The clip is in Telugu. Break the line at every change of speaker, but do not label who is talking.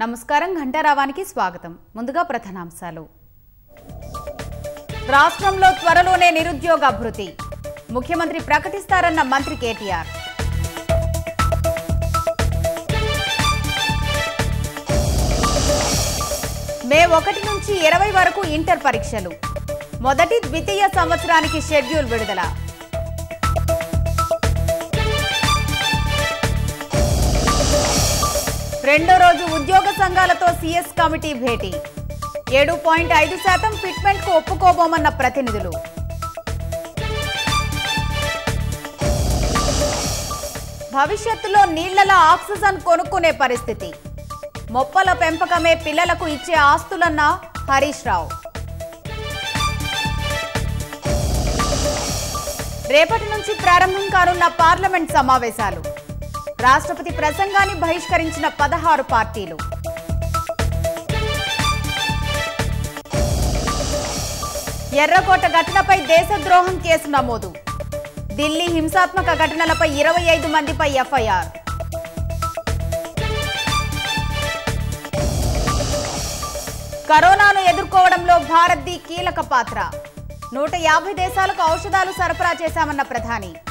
నమస్కారం ఘంటారావానికి స్వాగతం ముందుగా ప్రధానాంశాలు రాష్ట్రంలో త్వరలోనే నిరుద్యోగ అభివృద్ధి ముఖ్యమంత్రి ప్రకటిస్తారన్న మంత్రి కేటీఆర్ మే ఒకటి నుంచి ఇరవై వరకు ఇంటర్ పరీక్షలు మొదటి ద్వితీయ సంవత్సరానికి షెడ్యూల్ విడుదల రెండో రోజు ఉద్యోగ సంఘాలతో సీఎస్ కమిటీ భేటీ ఏడు పాయింట్ ఐదు శాతం ఫిట్మెంట్ కు ఒప్పుకోబోమన్న ప్రతినిధులు భవిష్యత్తులో నీళ్లలో ఆక్సిజన్ కొనుక్కునే పరిస్థితి మొప్పల పెంపకమే పిల్లలకు ఇచ్చే ఆస్తులన్న హరీష్ రావు రేపటి నుంచి ప్రారంభం కానున్న పార్లమెంట్ సమావేశాలు రాష్ట్రపతి ప్రసంగాన్ని బహిష్కరించిన పదహారు పార్టీలు ఎర్రకోట ఘటనపై దేశద్రోహం కేసు నమోదు ఢిల్లీ హింసాత్మక ఘటనలపై ఇరవై ఐదు మందిపై ఎఫ్ఐఆర్ కరోనాను ఎదుర్కోవడంలో భారత్ది కీలక పాత్ర నూట యాభై దేశాలకు ఔషధాలు సరఫరా చేశామన్న ప్రధాని